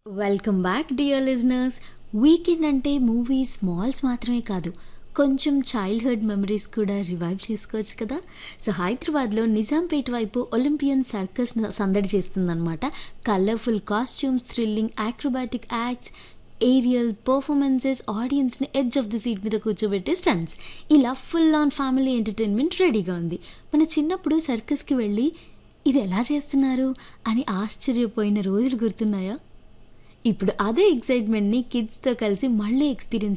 welcome back dear listeners weekend అంటే movies malls మాత్రమే కాదు కొంచెం చైల్డ్హుడ్ మెమరీస్ కూడా రివైవ్ చేసుకోవచ్చు కదా సో హైదరాబాద్లో నిజాంపేట వైపు ఒలింపియన్ సర్కస్ సందడి చేస్తుందన్నమాట colourful costumes thrilling acrobatic acts aerial performances ఆడియన్స్ని ఎడ్జ్ ఆఫ్ ది సీట్ మీద కూర్చోబెట్టే స్టంట్స్ ఇలా ఫుల్ ఆన్ ఫ్యామిలీ ఎంటర్టైన్మెంట్ రెడీగా ఉంది మన చిన్నప్పుడు సర్కస్కి వెళ్ళి ఇది ఎలా చేస్తున్నారు అని ఆశ్చర్యపోయిన రోజులు గుర్తున్నాయా ఇప్పుడు అదే ఎక్సైట్మెంట్ని కిడ్స్తో కలిసి మళ్ళీ ఎక్స్పీరియన్స్